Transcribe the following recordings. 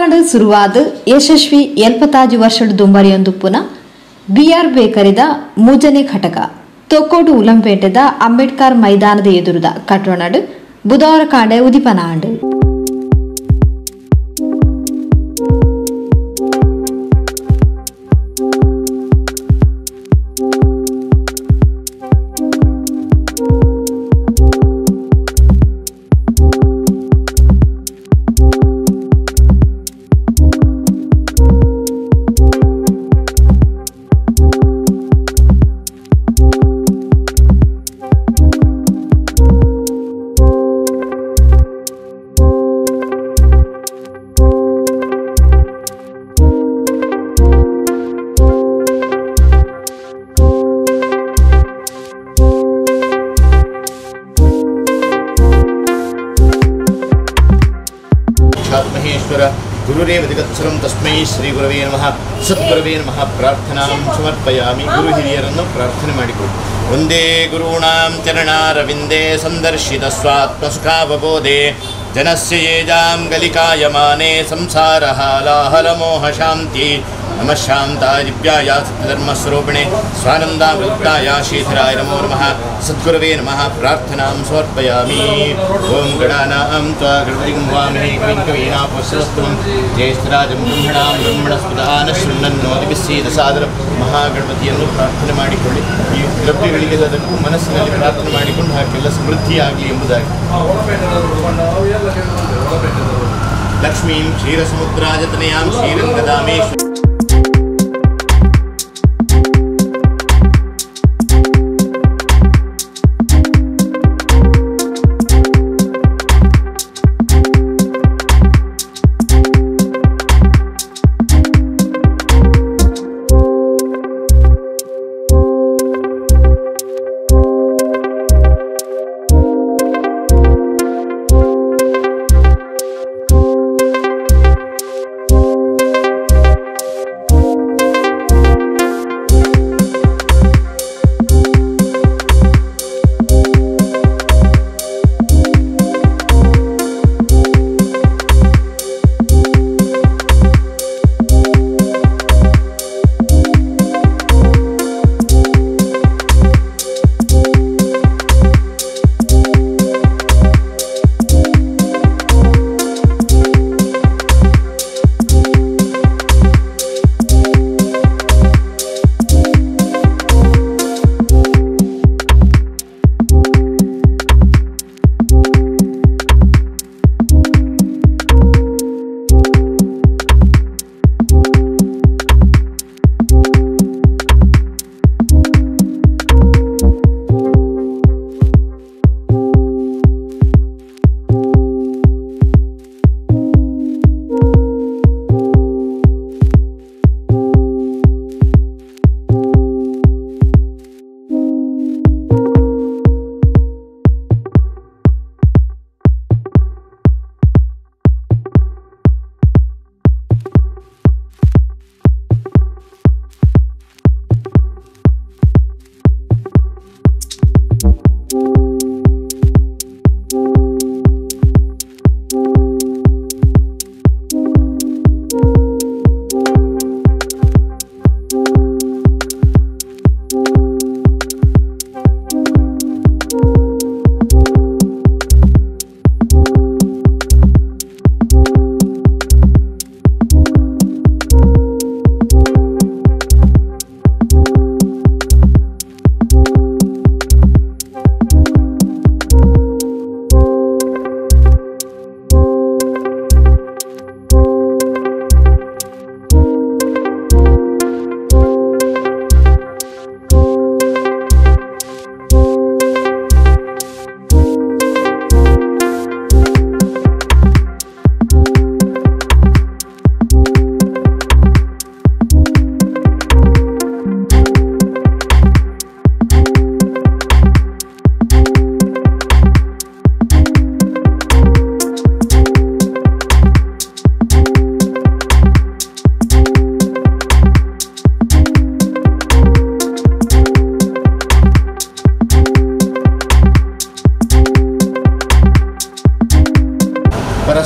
ಬುಧವಾರ ಶುರುವಾದ ಯಶಸ್ವಿ ಎಲ್ಪತಾಜು ವರ್ಷದ ದುಂಬರಿಯೊಂದುಪ್ಪುನ ಬಿಆರ್ ಬೇಕರಿದ ಮೂಜನೆ ಘಟಕ ತೊಕ್ಕೋಟು ಉಲಂಪೇಟೆದ ಅಂಬೇಡ್ಕರ್ ಮೈದಾನದ ಎದುರುದ ಕಟ್ಟೋಣಡು ಬುಧವಾರ ಕಾಂಡೆ ಉದಿಪನಾಂಡು ಸಾಕ್ಷಾತ್ ಮಹೇಶ್ವರ ಗುರುರೇವ ಜಗತ್ಸರಂ ತಸ್ಮೈ ಶ್ರೀ ಗುರವೇ ನಮಃ ಸದ್ಗುರವೇ ನಮಃ ಪ್ರಾರ್ಥನಾಂ ಸಮರ್ಪಯಾಮಿ ಗುರು ಹಿರಿಯರನ್ನು ಪ್ರಾರ್ಥನೆ ಮಾಡಿಕೊಡು ಒಂದೇ ಗುರುಣಾಂ ಚರಣಾರವಿಂದೇ ಸಂದರ್ಶಿತ ಸ್ವಾತ್ಮ ಸುಖಾವಬೋಧೆ ಜನಸ್ಯ ಯೇಜಾಂ ಗಲಿಕಾಯಮಾನೆ ಸಂಸಾರಹಾಲಾಹಲಮೋಹ ಶಾಂತಿ ನಮಃ ಶಾಂತಾಯ ದಿವ್ಯಾಯ ಸತ್ಯಧರ್ಮಸ್ವರೂಪಿಣೆ ಸ್ವಾನಂದಾಮೃತಾಯ ಶ್ರೀಧರಾಯ ನಮೋ ನಮಃ ಸದ್ಗುರವೇ ನಮಃ ಪ್ರಾರ್ಥನಾಂ ಸಮರ್ಪಯಾಮಿ ಓಂ ಗಣಾನಾಂ ತ್ವಾ ಗಣಪತಿಂ ವಾಮಹೇ ಕವಿಂ ಕವೀನಾಪುಸ್ತಂ ಜ್ಯೇಷ್ಠರಾಜಂ ಬ್ರಹ್ಮಣಾಂ ಬ್ರಹ್ಮಣಸ್ಪದಾನ ಶೃಣ್ಣನ್ನೋದಿಬಿಸೀದ ಸಾದರ ಮಹಾಗಣಪತಿಯನ್ನು ಪ್ರಾರ್ಥನೆ ಮಾಡಿಕೊಳ್ಳಿ ಈ ದ್ರವ್ಯಗಳಿಗೆಲ್ಲದಕ್ಕೂ ಮನಸ್ಸಿನಲ್ಲಿ ಪ್ರಾರ್ಥನೆ ಮಾಡಿಕೊಂಡು ಹಾಗೆಲ್ಲ ಸಮೃದ್ಧಿಯಾಗಲಿ ಎಂಬುದಾಗಿ ಲಕ್ಷ್ಮೀಂ ಕ್ಷೀರಸಮುದ್ರಾಜತನಯಾಂ ಕ್ಷೀರಂಗದಾಮೇಶ್ವರ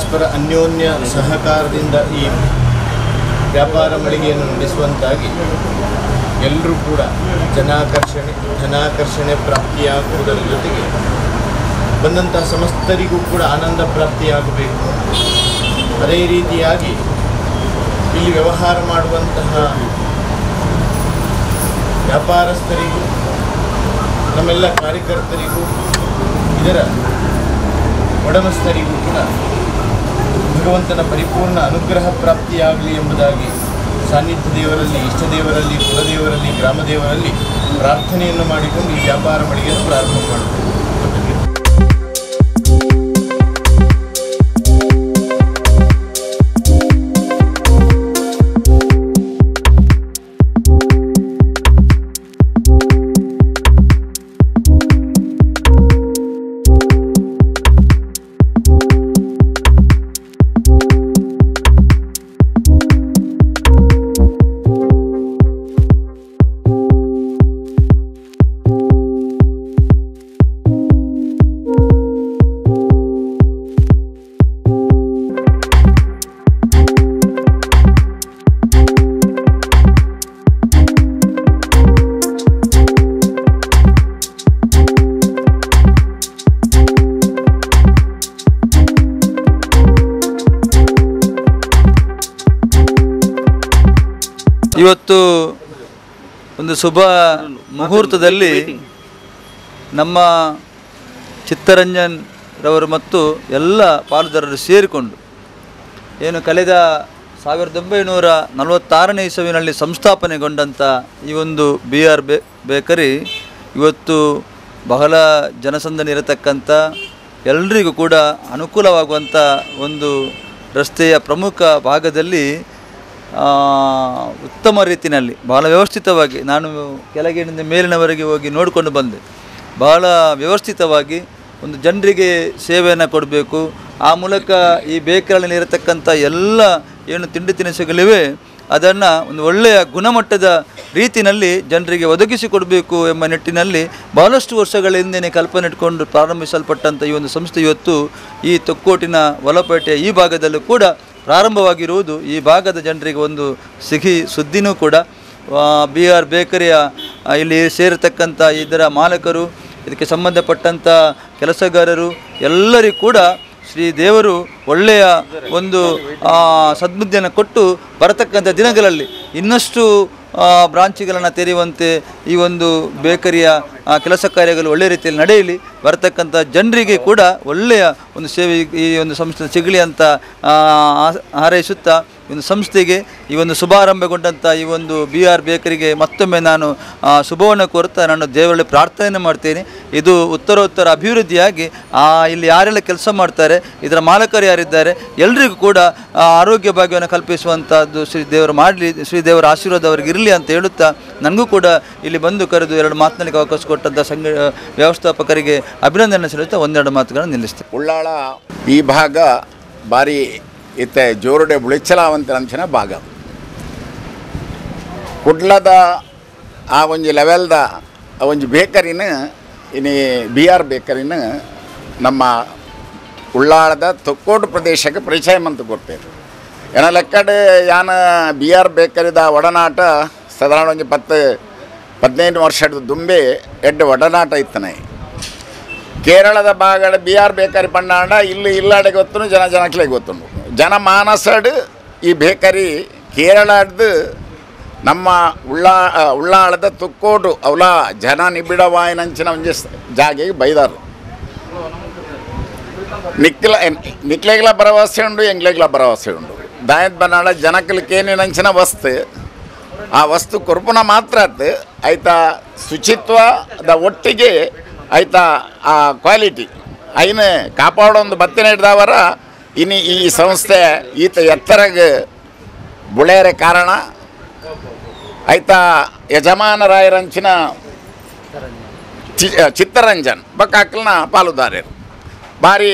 ಪರಸ್ಪರ ಅನ್ಯೋನ್ಯ ಸಹಕಾರದಿಂದ ಈ ವ್ಯಾಪಾರ ಮಳಿಗೆಯನ್ನು ನಡೆಸುವಂತಾಗಿ ಎಲ್ಲರೂ ಕೂಡ ಜನಾಕರ್ಷಣೆ ಧನಾಕರ್ಷಣೆ ಪ್ರಾಪ್ತಿಯಾಗುವುದರ ಜೊತೆಗೆ ಬಂದಂತಹ ಸಮಸ್ತರಿಗೂ ಕೂಡ ಆನಂದ ಪ್ರಾಪ್ತಿಯಾಗಬೇಕು ಅದೇ ರೀತಿಯಾಗಿ ಇಲ್ಲಿ ವ್ಯವಹಾರ ಮಾಡುವಂತಹ ವ್ಯಾಪಾರಸ್ಥರಿಗೂ ನಮ್ಮೆಲ್ಲ ಕಾರ್ಯಕರ್ತರಿಗೂ ಇದರ ಒಡಮಸ್ಥರಿಗೂ ಕೂಡ ಭಗವಂತನ ಪರಿಪೂರ್ಣ ಅನುಗ್ರಹ ಪ್ರಾಪ್ತಿಯಾಗಲಿ ಎಂಬುದಾಗಿ ಸಾನ್ನಿಧ್ಯ ದೇವರಲ್ಲಿ ಇಷ್ಟ ದೇವರಲ್ಲಿ ಕುಲದೇವರಲ್ಲಿ ಗ್ರಾಮದೇವರಲ್ಲಿ ಪ್ರಾರ್ಥನೆಯನ್ನು ಮಾಡಿಕೊಂಡು ಈ ವ್ಯಾಪಾರ ಮಳಿಗೆಯನ್ನು ಪ್ರಾರಂಭ ಮಾಡುತ್ತೇವೆ ಇವತ್ತು ಒಂದು ಶುಭ ಮುಹೂರ್ತದಲ್ಲಿ ನಮ್ಮ ಚಿತ್ತರಂಜನ್ ರವರು ಮತ್ತು ಎಲ್ಲ ಪಾಲುದಾರರು ಸೇರಿಕೊಂಡು ಏನು ಕಳೆದ ಸಾವಿರದ ಒಂಬೈನೂರ ನಲವತ್ತಾರನೇ ಇಸವಿನಲ್ಲಿ ಸಂಸ್ಥಾಪನೆಗೊಂಡಂಥ ಈ ಒಂದು ಬಿ ಆರ್ ಬೇ ಬೇಕರಿ ಇವತ್ತು ಬಹಳ ಜನಸಂದಣಿ ಇರತಕ್ಕಂಥ ಎಲ್ರಿಗೂ ಕೂಡ ಅನುಕೂಲವಾಗುವಂಥ ಒಂದು ರಸ್ತೆಯ ಪ್ರಮುಖ ಭಾಗದಲ್ಲಿ ಆ, ಉತ್ತಮ ರೀತಿಯಲ್ಲಿ ಬಹಳ ವ್ಯವಸ್ಥಿತವಾಗಿ ನಾನು ಕೆಳಗಿನಿಂದ ಮೇಲಿನವರೆಗೆ ಹೋಗಿ ನೋಡಿಕೊಂಡು ಬಂದೆ ಬಹಳ ವ್ಯವಸ್ಥಿತವಾಗಿ ಒಂದು ಜನರಿಗೆ ಸೇವೆಯನ್ನು ಕೊಡಬೇಕು ಆ ಮೂಲಕ ಈ ಬೇಕರಿಯಲ್ಲಿ ಇರತಕ್ಕಂಥ ಎಲ್ಲ ಏನು ತಿಂಡಿ ತಿನಿಸುಗಳಿವೆ ಅದನ್ನು ಒಂದು ಒಳ್ಳೆಯ ಗುಣಮಟ್ಟದ ರೀತಿಯಲ್ಲಿ ಜನರಿಗೆ ಒದಗಿಸಿಕೊಡಬೇಕು ಎಂಬ ನಿಟ್ಟಿನಲ್ಲಿ ಬಹಳಷ್ಟು ವರ್ಷಗಳ ಹಿಂದೆಯೇ ಕಲ್ಪನೆ ಇಟ್ಕೊಂಡು ಪ್ರಾರಂಭಿಸಲ್ಪಟ್ಟಂಥ ಈ ಒಂದು ಸಂಸ್ಥೆ ಇವತ್ತು ಈ ತೊಕ್ಕೋಟಿನ ವಲಪೇಟೆಯ ಈ ಭಾಗದಲ್ಲೂ ಕೂಡ ಪ್ರಾರಂಭವಾಗಿರುವುದು ಈ ಭಾಗದ ಜನರಿಗೆ ಒಂದು ಸಿಹಿ ಸುದ್ದಿನೂ ಕೂಡ ಬಿ ಆರ್ ಬೇಕರಿಯ ಆ, ಇಲ್ಲಿ ಸೇರಿರ್ತಕ್ಕಂಥ ಇದರ ಮಾಲಕರು ಇದಕ್ಕೆ ಸಂಬಂಧಪಟ್ಟಂಥ ಕೆಲಸಗಾರರು ಎಲ್ಲರಿಗೂ ಕೂಡ ಶ್ರೀ ದೇವರು ಒಳ್ಳೆಯ ಒಂದು ಆ, ಸದ್ಬುದ್ಧಿಯನ್ನು ಕೊಟ್ಟು ಬರತಕ್ಕಂಥ ದಿನಗಳಲ್ಲಿ ಇನ್ನಷ್ಟು ಬ್ರಾಂಚಿಗಳನ್ನು ತೆರೆಯುವಂತೆ ಈ ಒಂದು ಬೇಕರಿಯ ಆ, ಕೆಲಸ ಕಾರ್ಯಗಳು ಒಳ್ಳೆಯ ರೀತಿಯಲ್ಲಿ ನಡೆಯಲಿ ಬರತಕ್ಕಂಥ ಜನರಿಗೆ ಕೂಡ ಒಳ್ಳೆಯ ಒಂದು ಸೇವೆ ಈ ಒಂದು ಸಂಸ್ಥೆ ಸಿಗಲಿ ಅಂತ ಆ, ಆ- ಹಾರೈಸುತ್ತಾ ಈ ಒಂದು ಸಂಸ್ಥೆಗೆ ಈ ಒಂದು ಶುಭಾರಂಭಗೊಂಡಂಥ ಈ ಒಂದು ಬಿ ಆರ್ ಬೇಕರಿಗೆ ಮತ್ತೊಮ್ಮೆ ನಾನು ಆ, ಶುಭವನ್ನು ಕೋರುತ್ತಾ ನಾನು ದೇವರಲ್ಲಿ ಪ್ರಾರ್ಥನೆ ಮಾಡ್ತೇನೆ ಇದು ಉತ್ತರೋತ್ತರ ಅಭಿವೃದ್ಧಿಯಾಗಿ ಆ, ಇಲ್ಲಿ ಯಾರೆಲ್ಲ ಕೆಲಸ ಮಾಡ್ತಾರೆ ಇದರ ಮಾಲಕರು ಯಾರಿದ್ದಾರೆ ಎಲ್ರಿಗೂ ಕೂಡ ಆ, ಆರೋಗ್ಯ ಭಾಗ್ಯವನ್ನು ಕಲ್ಪಿಸುವಂಥದ್ದು ಶ್ರೀ ದೇವರು ಮಾಡಲಿ ಶ್ರೀ ದೇವರ ಆಶೀರ್ವಾದ ಅವರಿಗೆ ಇರಲಿ ಅಂತ ಹೇಳುತ್ತಾ ನನಗೂ ಕೂಡ ಇಲ್ಲಿ ಬಂದು ಕರೆದು ಎರಡು ಮಾತನಾಡಲಿಕ್ಕೆ ಅವಕಾಶ ಕೊಟ್ಟಂಥ ಸಂಘ ವ್ಯವಸ್ಥಾಪಕರಿಗೆ ಅಭಿನಂದನೆ ಸಲ್ಲಿಸ್ತಾ ಒಂದೆರಡು ಮಾತುಗಳನ್ನು ನಿಲ್ಲಿಸ್ತೇನೆ ಉಳ್ಳಾಳ ಈ ಭಾಗ ಭಾರಿ ಇತ್ತೆ ಜೋರುಡೆ ಬುಳಿಚ್ಚಲಾವಂತ ಅಂಚಿನ ಭಾಗ ಕುಡ್ಲದ ಆ ಒಂಜಿ ಲೆವೆಲ್ದ ಆ ಒಂಜಿ ಬೇಕರಿನ ಇನಿ ಬಿ ಆರ್ ಬೇಕರಿನ ನಮ್ಮ ಉಳ್ಳಾಳದ ತೊಕ್ಕೋಟು ಪ್ರದೇಶಕ್ಕೆ ಪರಿಚಯ ಮಂತು ಕೊಡ್ತೇವೆ ಏನ ಲೆಕ್ಕಡೆ ಯಾನ ಬಿ ಆರ್ ಬೇಕರಿದ ಒಡನಾಟ ಸಾಧಾರಣ ಒಂಜಿ ಪತ್ತು ಹದಿನೈದು ವರ್ಷದ ದುಂಬೆ ಎಡ್ಡೆ ಒಡನಾಟ ಇತ್ತನೆ ಕೇರಳದ ಭಾಗದ ಬಿ ಆರ್ ಬೇಕರಿ ಪಂಡಾಂಡ ಇಲ್ಲಿ ಇಲ್ಲಾಡೆ ಗೊತ್ತು ಜನ ಜನಕ್ಲೆ ಗೊತ್ತುಂಡು ಜನ ಮಾನಸಡ್ ಈ ಬೇಕರಿ ಕೇರಳದ್ದು ನಮ್ಮ ಉಳ್ಳಾ ಆ, ಉಳ್ಳಾಳದ ತುಕ್ಕೋಟು ಅವಲ ಜನ ನಿಬಿಡವಾಯಿನಂಚಿನ ಒಂಜಿ ಸ- ಜಾಗೆಗೆ ಬೈದಾರು ನಿಕ್ಲ ನಿಕ್ಲೆಗ್ಲ ಭರವಸೆ ಉಂಡು ಎಂಗ್ಲೆಗ್ಲ ಭರವಸೆ ಉಂಡು ದಾಯದ್ ಬನ್ನಾಡ ಜನಕ್ಲಿಕ್ಕೇನಿನಂಚಿನ ವಸ್ತು ಆ ವಸ್ತು ಕೊರ್ಪುನ ಮಾತ್ರ ಆತ್ ಆಯ್ತಾ ಶುಚಿತ್ವದ ಒಟ್ಟಿಗೆ ಆಯ್ತಾ ಆ ಕ್ವಾಲಿಟಿ ಐನ ಕಾಪಾಡೊಂದು ಬತ್ತಿನ ಹಿಡ್ದವರ ಇನ್ನು ಈ ಸಂಸ್ಥೆ ಈತ ಎತ್ತರಗೆ ಬುಳೇರೆ ಕಾರಣ ಆಯ್ತಾ ಯಜಮಾನರಾಯರಂಚಿನ ಚಿ- ಚಿತ್ತರಂಜನ್ ಬಕ್ಕ ಅಕ್ಲನ ಪಾಲುದಾರರು ಭಾರಿ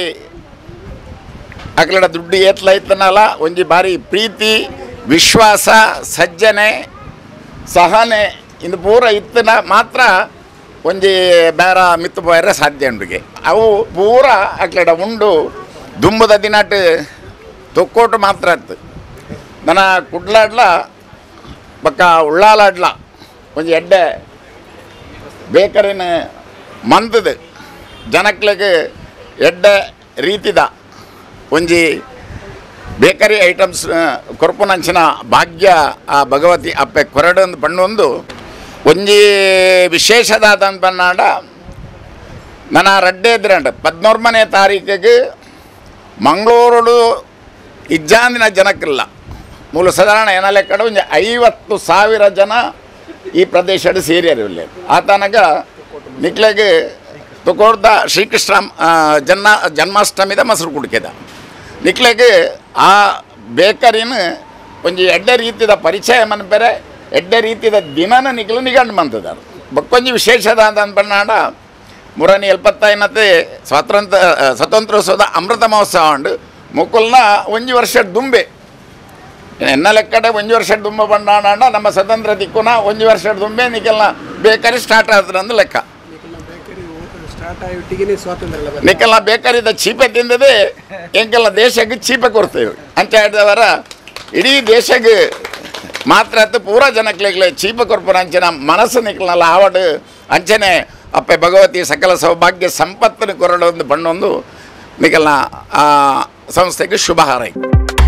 ಅಕ್ಲಡ ದುಡ್ಡು ಏತ್ಲ ಐತನಲ್ಲ ಒಂಜಿ ಭಾರಿ ಪ್ರೀತಿ ವಿಶ್ವಾಸ ಸಜ್ಜನೆ ಸಹನೆ ಇಂದು ಪೂರ ಇತ್ತನ ಮಾತ್ರ ಒಂಜಿ ಬೇರ ಮಿತ್ತು ಪೋಯರೆ ಸಾಧ್ಯ ಉಂಡುಗೆ ಅವು ಪೂರ ಅಕ್ಲಡ ಉಂಡು ದುಂಬುದ ದಿನಟ್ ತೊಕ್ಕೋಟು ಮಾತ್ರ ಇತ್ತು ನನ್ನ ಕುಡ್ಲಾಡ್ಲ ಬಕ್ಕ ಉಳ್ಳಾಲಾಡ್ಲ ಒಂಜಿ ಎಡ್ಡೆ ಬೇಕರಿನ ಮಂತದು ಜನಕ್ಲೆಗ್ ಎಡ್ಡೆ ರೀತಿದ ಒಂಜಿ ಬೇಕರಿ ಐಟಮ್ಸ್ ಕೊರ್ಪುನಂಚಿನ ಭಾಗ್ಯ ಆ ಭಗವತಿ ಅಪ್ಪೆ ಕೊರಡೊಂದು ಪಣ್ಣೊಂದು ಒಂಜಿ ವಿಶೇಷದಾದ ಪನ್ನಾಡ ನನ್ನ ರಡ್ಡೆ ಎದುರಂಡ ಪದ್ನೊರ್ಮನೇ ತಾರೀಕಿಗೆ ಮಂಗಳೂರು ಇಜ್ಜಾಂದಿನ ಜನಕ್ಕಿಲ್ಲ ಮೂಲ ಸಾಧಾರಣ ಏನ ಲೆಕ್ಕಡ ಒಂದು ಐವತ್ತು ಸಾವಿರ ಜನ ಈ ಪ್ರದೇಶದ ಸೇರಿಯರು ಇಲ್ಲಿ ಆತನಗ ನಿಕ್ಲೆಗೆ ತುಕೋಡ್ದ ಶ್ರೀಕೃಷ್ಣ ಆ, ಜನ್ಮ ಜನ್ಮಾಷ್ಟಮಿದ ಮೊಸರು ಕುಡ್ಕಿದ ನಿಕ್ಲೆಗೆ ಆ ಬೇಕರಿನ ಒಂಜಿ ಎಡ್ಡೆ ರೀತಿದ ಪರಿಚಯ ಮನ್ಪೆರೆ ಎಡ್ಡೆ ರೀತಿದ ದಿನನ ನಿಕ್ಲು ನಿಗಂಡು ಬಂತದ ಬಕ್ಕೊಂಜಿ ವಿಶೇಷದ ಅಂತ ಪನ್ನಾಡ ಮೂರನೇ ಎಲ್ಪತ್ತೈನತ್ತೆ ಸ್ವಾತಂತ್ರ್ಯ ಆ, ಸ್ವಾತಂತ್ರ್ಯೋತ್ಸವದ ಅಮೃತ ಮಹೋತ್ಸವ ಉಂಡು ಮುಕ್ಕುಲ್ನ ಒಂಜಿ ವರ್ಷ ದುಂಬೆ ಎನ್ನ ಲೆಕ್ಕಡೆ ಒಂಜಿ ವರ್ಷ ದುಂಬ ಬಂಡಾಣ ನಮ್ಮ ಸ್ವತಂತ್ರ ದಿಕ್ಕುನ ಒಂಜಿ ವರ್ಷ ದುಂಬೆ ನಿಕ್ಕೆಲ್ಲ ಬೇಕರಿ ಸ್ಟಾರ್ಟ್ ಆದ್ರಂದು ಲೆಕ್ಕ ಸ್ಟಾರ್ಟ್ ಆಗಿಟ್ಟಿಗೆ ಸ್ವಾತಂತ್ರ್ಯ ಎಲ್ಲ ಬಂತು. ನಿಕ್ಕೆಲ್ಲ ಬೇಕರಿದ ಚೀಪೆ ತಿಂದದೆ ಎಂಕೆಲ್ಲ ದೇಶಕ್ಕೆ ಚೀಪೆ ಕೊಡ್ತೇವೆ ಅಂತ ಹೇಳಿದವರ ಇಡೀ ದೇಶಕ್ಕೆ ಮಾತ್ರ ಅತ್ತು ಪೂರ ಜನಕ್ಲೆಗ್ಲೆ ಚೀಪ ಕೊರ್ಪುರ ಅಂಚಿನ ಮನಸ್ಸು ನಿಕ್ಲಲ್ಲ ಆವಡು ಅಂಚನೆ ಅಪ್ಪೆ ಭಗವತಿ ಸಕಲ ಸೌಭಾಗ್ಯ ಸಂಪತ್ತನ್ನು ಕೊರಡೊಂದು ಬಣ್ಣೊಂದು ನಿಕಲ್ನ ಆ ಸಂಸ್ಥೆಗೆ ಶುಭ ಹಾರೈಕೆ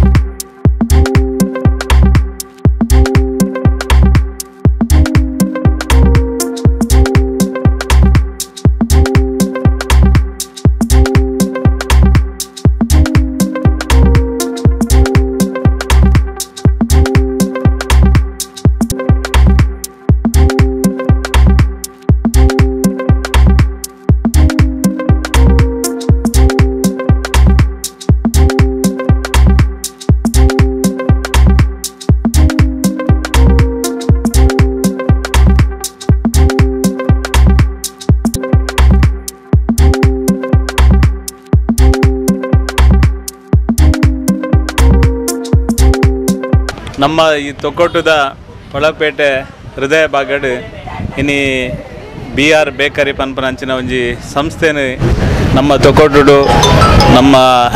ನಮ್ಮ ಈ ತೊಕ್ಕೊಟ್ಟದ ಒಳಪೇಟೆ ಹೃದಯ ಬಾಗಡ್ ಇನಿ ಬಿ ಆರ್ ಬೇಕರಿ ಪನ್ಪನಂಚಿನ ಒಂಜಿ ಸಂಸ್ಥೆನು ನಮ್ಮ ತೊಕ್ಕೊಟ್ಟು ನಮ್ಮ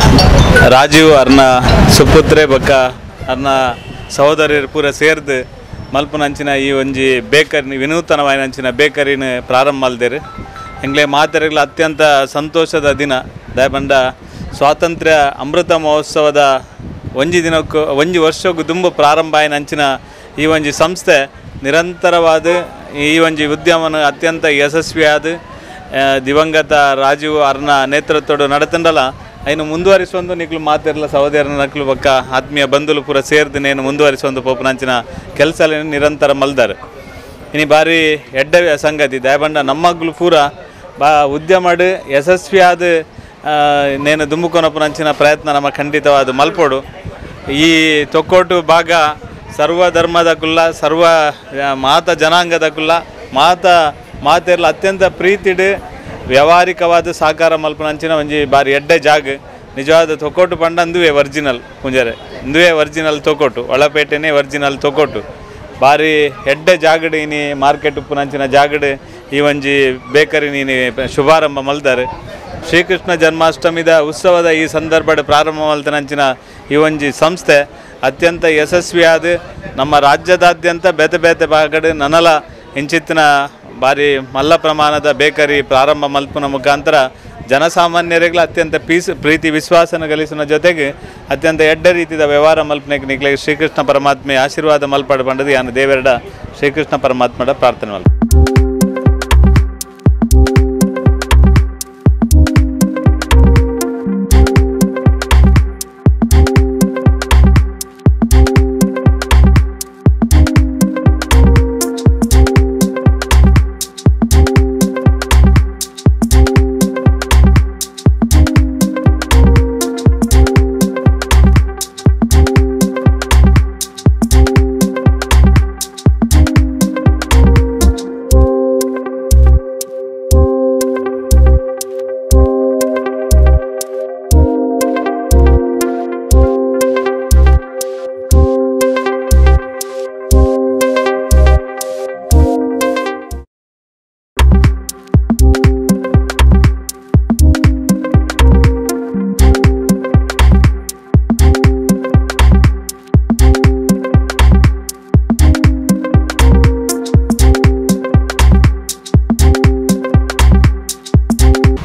ರಾಜೀವ್ ಅರ್ನ ಸುಪುತ್ರೆ ಬೊಕ್ಕ ಅರ್ನ ಸಹೋದರಿಯರು ಪೂರ ಸೇರ್ದು ಮಲ್ಪನಂಚಿನ ಈ ಒಂಜಿ ಬೇಕರಿ ವಿನೂತನವಾಯಿನಂಚಿನ ಬೇಕರಿನ ಪ್ರಾರಂಭ ಮಲ್ದೇರು ಎಂಗ್ಲೆ ಮಾತೆರೆಗ್ಲ ಅತ್ಯಂತ ಸಂತೋಷದ ದಿನ ದಯಬಂಡ ಸ್ವಾತಂತ್ರ್ಯ ಅಮೃತ ಮಹೋತ್ಸವದ ಒಂಜಿ ದಿನಕ್ಕೂ ಒಂಜಿ ವರ್ಷಕ್ಕೂ ತುಂಬ ಪ್ರಾರಂಭ ಆಯ್ನಂಚಿನ ಈ ಒಂಜಿ ಸಂಸ್ಥೆ ನಿರಂತರವಾದ ಈ ಒಂಜಿ ಉದ್ಯಮನ ಅತ್ಯಂತ ಯಶಸ್ವಿಯಾದ ಆ, ದಿವಂಗತ ರಾಜೀವ್ ಅರ್ನ ನೇತೃತ್ವಡು ನಡತಂಡಲ ಐನು ಮುಂದುವರಿಸುವಂದು ನಿಕ್ಲು ಮಾತಿರಲ ಸಹೋದರನ ನಕ್ಲು ಬಕ್ಕ ಆತ್ಮೀಯ ಬಂಧುಲು ಪೂರ ಸೇರ್ದು ನೇನು ಮುಂದುವರಿಸುವಂದು ಪೋಪನಂಚಿನ ಕೆಲಸ ನಿರಂತರ ಮಲ್ದಾರೆ ಇನಿ ಬಾರಿ ಎಡ್ಡ ಸಂಗತಿ ದಯಬಂಡ ನಮ್ಮಗ್ಲು ಪೂರ ಬಾ ಉದ್ಯಮಡ್ ಯಶಸ್ವಿಯಾದ ಆ, ನೇನು ದುಂಬುಕೊನಪುನಂಚಿನ ಪ್ರಯತ್ನ ನಮ್ಮ ಖಂಡಿತವಾದ ಮಲ್ಪೋಡು ಈ ತೊಕ್ಕೋಟು ಭಾಗ ಸರ್ವ ಧರ್ಮದ ಕುಲ್ಲ ಸರ್ವ ಆ, ಮಾತ ಜನಾಂಗದ ಕುಲ್ಲ ಮಾತ ಮಾತೆರ್ಲ ಅತ್ಯಂತ ಪ್ರೀತಿಡ್ ವ್ಯಾವಹಾರಿಕವಾದ ಸಾಕಾರ ಮಲ್ಪನಂಚಿನ ಒಂಜಿ ಬಾರಿ ಎಡ್ಡೆ ಜಾಗ ನಿಜವಾದ ತೊಕ್ಕೋಟು ಪಂಡ ಅಂದುವೆ ಒರಿಜಿನಲ್ ಪುಂಜರೆ ಇಂದುವೆ ಒರಿಜಿನಲ್ ತೊಕ್ಕೋಟು ಒಳಪೇಟೆನೇ ಒರಿಜಿನಲ್ ತೊಕ್ಕೋಟು ಬಾರಿ ಎಡ್ಡೆ ಜಾಗಡ್ ಇನಿ ಮಾರ್ಕೆಟ್ ಉಪ್ಪುನಂಚಿನ ಜಾಗಡ್ ಈ ಒಂಜಿ ಬೇಕರಿ ನೀನು ಶುಭಾರಂಭ ಮಲ್ದಾರೆ ಶ್ರೀಕೃಷ್ಣ ಜನ್ಮಾಷ್ಟಮಿದ ಉತ್ಸವದ ಈ ಸಂದರ್ಭದ ಪ್ರಾರಂಭ ಮಲ್ತನಂಚಿನ ಈ ಒಂಜಿ ಸಂಸ್ಥೆ ಅತ್ಯಂತ ಯಶಸ್ವಿಯಾದ ನಮ್ಮ ರಾಜ್ಯದಾದ್ಯಂತ ಬೇತೆ ಬೇತೆ ಭಾಗಡ್ ನನಲ ಇಂಚಿತ್ತಿನ ಬಾರಿ ಮಲ್ಲ ಪ್ರಮಾಣದ ಬೇಕರಿ ಪ್ರಾರಂಭ ಮಲ್ಪನ ಮುಖಾಂತರ ಜನಸಾಮಾನ್ಯರಿಗೆಲ್ಲ ಅತ್ಯಂತ ಪೀಸ್ ಪ್ರೀತಿ ವಿಶ್ವಾಸನ ಗಳಿಸಿನ ಜೊತೆಗೆ ಅತ್ಯಂತ ಎಡ್ಡ ರೀತಿಯ ವ್ಯವಹಾರ ಮಲ್ಪನೆಗೆ ನಿಕ್ಲಿಗೆ ಶ್ರೀಕೃಷ್ಣ ಪರಮಾತ್ಮೆ ಆಶೀರ್ವಾದ ಮಲ್ಪಡ ಬಂಡದು ಯಾನು ದೇವರಡ ಶ್ರೀಕೃಷ್ಣ ಪರಮಾತ್ಮಡ ಪ್ರಾರ್ಥನೆ ಮಲ್ಪ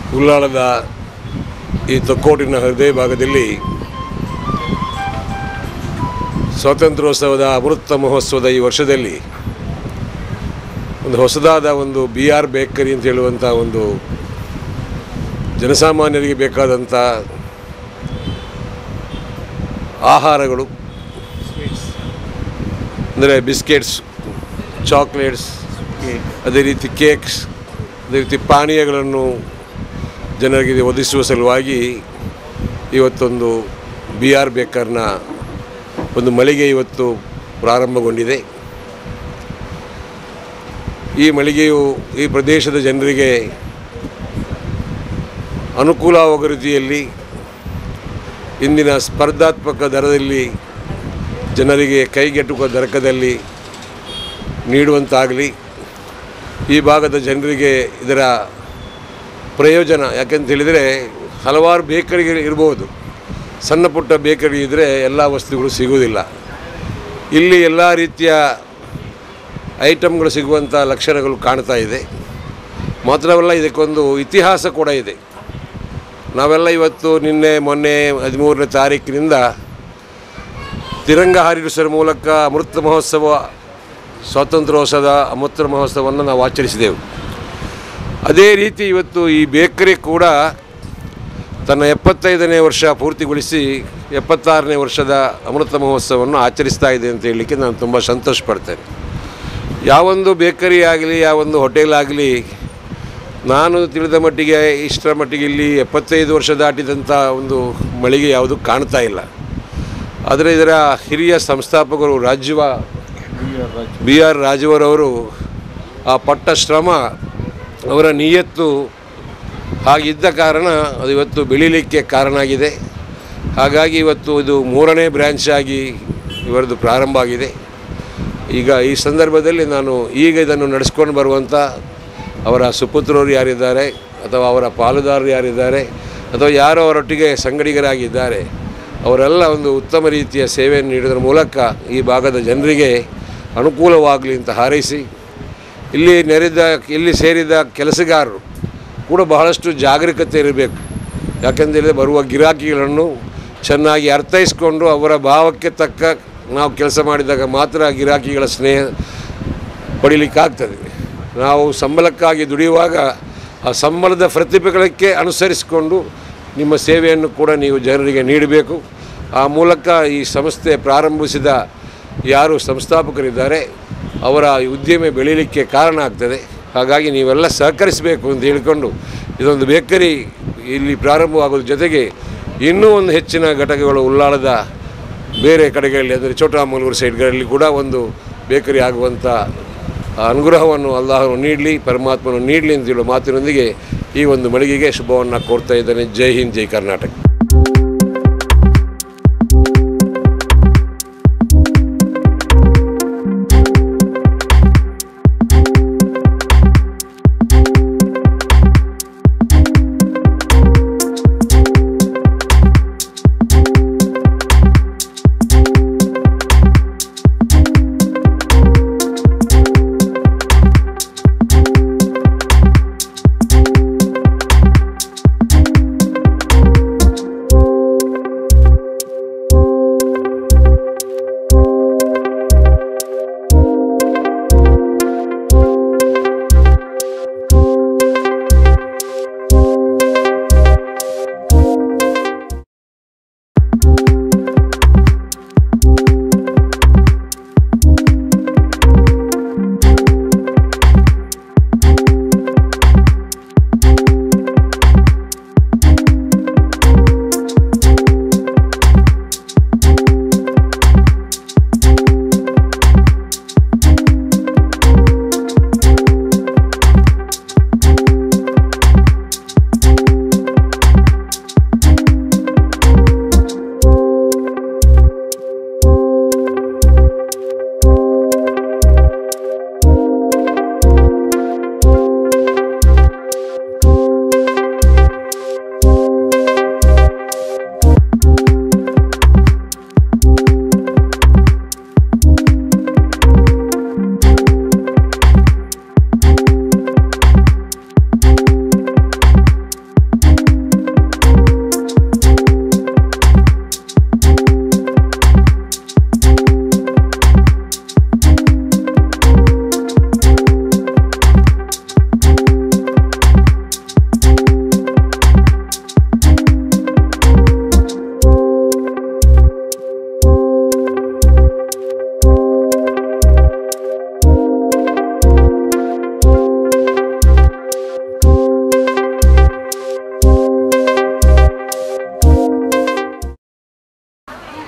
ಉಲ್ಲಾಳದ ಈ ತೊಕ್ಕೋಟಿನ ಹೃದಯ ಭಾಗದಲ್ಲಿ ಸ್ವಾತಂತ್ರ್ಯೋತ್ಸವದ ಅಮೃತ ಮಹೋತ್ಸವದ ಈ ವರ್ಷದಲ್ಲಿ ಒಂದು ಹೊಸದಾದ ಒಂದು ಬಿ ಆರ್ ಬೇಕರಿ ಅಂತ ಹೇಳುವಂಥ ಒಂದು ಜನಸಾಮಾನ್ಯರಿಗೆ ಬೇಕಾದಂಥ ಆಹಾರಗಳು ಅಂದರೆ ಬಿಸ್ಕೆಟ್ಸ್ ಚಾಕ್ಲೇಟ್ಸ್ ಅದೇ ರೀತಿ ಕೇಕ್ಸ್ ಅದೇ ರೀತಿ ಪಾನೀಯಗಳನ್ನು ಜನರಿಗೆ ಒದಗಿಸುವ ಸಲುವಾಗಿ ಇವತ್ತೊಂದು ಬಿ ಆರ್ ಬೇಕರ್ನ ಒಂದು ಮಳಿಗೆ ಇವತ್ತು ಪ್ರಾರಂಭಗೊಂಡಿದೆ ಈ ಮಳಿಗೆಯು ಈ ಪ್ರದೇಶದ ಜನರಿಗೆ ಅನುಕೂಲವಾಗುವ ರೀತಿಯಲ್ಲಿ ಇಂದಿನ ಸ್ಪರ್ಧಾತ್ಮಕ ದರದಲ್ಲಿ ಜನರಿಗೆ ಕೈಗೆಟುಕುವ ದರಕದಲ್ಲಿ ನೀಡುವಂತಾಗಲಿ ಈ ಭಾಗದ ಜನರಿಗೆ ಇದರ ಪ್ರಯೋಜನ ಯಾಕೆಂತ ಹೇಳಿದರೆ ಹಲವಾರು ಬೇಕರಿಗಳು ಇರ್ಬೋದು ಸಣ್ಣ ಪುಟ್ಟ ಬೇಕರಿ ಇದ್ದರೆ ಎಲ್ಲ ವಸ್ತುಗಳು ಸಿಗುವುದಿಲ್ಲ ಇಲ್ಲಿ ಎಲ್ಲ ರೀತಿಯ ಐಟಮ್ಗಳು ಸಿಗುವಂಥ ಲಕ್ಷಣಗಳು ಕಾಣ್ತಾ ಇದೆ ಮಾತ್ರವಲ್ಲ ಇದಕ್ಕೊಂದು ಇತಿಹಾಸ ಕೂಡ ಇದೆ ನಾವೆಲ್ಲ ಇವತ್ತು ನಿನ್ನೆ ಮೊನ್ನೆ ಹದಿಮೂರನೇ ತಾರೀಕಿನಿಂದ ತಿರಂಗ ಹಾರಿಸುವ ಮೂಲಕ ಅಮೃತ ಮಹೋತ್ಸವ ಸ್ವಾತಂತ್ರ್ಯೋತ್ಸವದ ಅಮೃತ ಮಹೋತ್ಸವವನ್ನು ನಾವು ಆಚರಿಸಿದೆವು ಅದೇ ರೀತಿ ಇವತ್ತು ಈ ಬೇಕರಿ ಕೂಡ ತನ್ನ ಎಪ್ಪತ್ತೈದನೇ ವರ್ಷ ಪೂರ್ತಿಗೊಳಿಸಿ ಎಪ್ಪತ್ತಾರನೇ ವರ್ಷದ ಅಮೃತ ಮಹೋತ್ಸವವನ್ನು ಆಚರಿಸ್ತಾ ಇದೆ ಅಂತ ಹೇಳಲಿಕ್ಕೆ ನಾನು ತುಂಬ ಸಂತೋಷ ಪಡ್ತೇನೆ ಯಾವೊಂದು ಬೇಕರಿ ಆಗಲಿ ಯಾವೊಂದು ಹೋಟೆಲ್ ಆಗಲಿ ನಾನು ತಿಳಿದ ಮಟ್ಟಿಗೆ ಇಷ್ಟರ ಮಟ್ಟಿಗೆ ಇಲ್ಲಿ ಎಪ್ಪತ್ತೈದು ವರ್ಷ ದಾಟಿದಂಥ ಒಂದು ಮಳಿಗೆ ಯಾವುದು ಕಾಣ್ತಾ ಇಲ್ಲ ಆದರೆ ಇದರ ಹಿರಿಯ ಸಂಸ್ಥಾಪಕರು ರಾಜ್ಯವ ಬಿ ಆರ್ ರಾಜುವರವರು ಆ ಪಟ್ಟ ಶ್ರಮ ಅವರ ನಿಯತ್ತು ಹಾಗಿದ್ದ ಕಾರಣ ಅದು ಇವತ್ತು ಬೆಳೀಲಿಕ್ಕೆ ಕಾರಣ ಆಗಿದೆ ಹಾಗಾಗಿ ಇವತ್ತು ಇದು ಮೂರನೇ ಬ್ರ್ಯಾಂಚ್ ಆಗಿ ಇವರದ್ದು ಪ್ರಾರಂಭ ಆಗಿದೆ ಈಗ ಈ ಸಂದರ್ಭದಲ್ಲಿ ನಾನು ಈಗ ಇದನ್ನು ನಡೆಸ್ಕೊಂಡು ಬರುವಂಥ ಅವರ ಸುಪುತ್ರರು ಯಾರಿದ್ದಾರೆ ಅಥವಾ ಅವರ ಪಾಲುದಾರರು ಯಾರಿದ್ದಾರೆ ಅಥವಾ ಯಾರೋ ಅವರೊಟ್ಟಿಗೆ ಸಂಗಡಿಗರಾಗಿದ್ದಾರೆ ಅವರೆಲ್ಲ ಒಂದು ಉತ್ತಮ ರೀತಿಯ ಸೇವೆಯನ್ನು ನೀಡೋದ್ರ ಮೂಲಕ ಈ ಭಾಗದ ಜನರಿಗೆ ಅನುಕೂಲವಾಗಲಿ ಅಂತ ಹಾರೈಸಿ ಇಲ್ಲಿ ನೆರೆದ ಇಲ್ಲಿ ಸೇರಿದ ಕೆಲಸಗಾರರು ಕೂಡ ಬಹಳಷ್ಟು ಜಾಗರೂಕತೆ ಇರಬೇಕು ಯಾಕೆಂದರೆ ಬರುವ ಗಿರಾಕಿಗಳನ್ನು ಚೆನ್ನಾಗಿ ಅರ್ಥೈಸ್ಕೊಂಡು ಅವರ ಭಾವಕ್ಕೆ ತಕ್ಕ ನಾವು ಕೆಲಸ ಮಾಡಿದಾಗ ಮಾತ್ರ ಗಿರಾಕಿಗಳ ಸ್ನೇಹ ಪಡೀಲಿಕ್ಕಾಗ್ತದೆ ನಾವು ಸಂಬಳಕ್ಕಾಗಿ ದುಡಿಯುವಾಗ ಆ ಸಂಬಳದ ಪ್ರತಿಫಲಕ್ಕೆ ಅನುಸರಿಸಿಕೊಂಡು ನಿಮ್ಮ ಸೇವೆಯನ್ನು ಕೂಡ ನೀವು ಜನರಿಗೆ ನೀಡಬೇಕು ಆ ಮೂಲಕ ಈ ಸಂಸ್ಥೆ ಪ್ರಾರಂಭಿಸಿದ ಯಾರು ಸಂಸ್ಥಾಪಕರಿದ್ದಾರೆ ಅವರ ಈ ಉದ್ಯಮ ಬೆಳೀಲಿಕ್ಕೆ ಕಾರಣ ಆಗ್ತದೆ ಹಾಗಾಗಿ ನೀವೆಲ್ಲ ಸಹಕರಿಸಬೇಕು ಅಂತ ಹೇಳಿಕೊಂಡು ಇದೊಂದು ಬೇಕರಿ ಇಲ್ಲಿ ಪ್ರಾರಂಭವಾಗೋದ್ರ ಜೊತೆಗೆ ಇನ್ನೂ ಒಂದು ಹೆಚ್ಚಿನ ಘಟಕಗಳು ಉಲ್ಲಾಳದ ಬೇರೆ ಕಡೆಗಳಲ್ಲಿ ಅಂದರೆ ಚೋಟಾಮಂಗಳೂರು ಸೈಡ್ಗಳಲ್ಲಿ ಕೂಡ ಒಂದು ಬೇಕರಿ ಆಗುವಂಥ ಅನುಗ್ರಹವನ್ನು ಅಲ್ಲಾಹನು ನೀಡಲಿ ಪರಮಾತ್ಮನು ನೀಡಲಿ ಅಂತ ಹೇಳುವ ಮಾತಿನೊಂದಿಗೆ ಈ ಒಂದು ಮಳಿಗೆಗೆ ಶುಭವನ್ನು ಕೋರ್ತಾ ಇದ್ದೇನೆ ಜೈ ಹಿಂದ್ ಜೈ ಕರ್ನಾಟಕ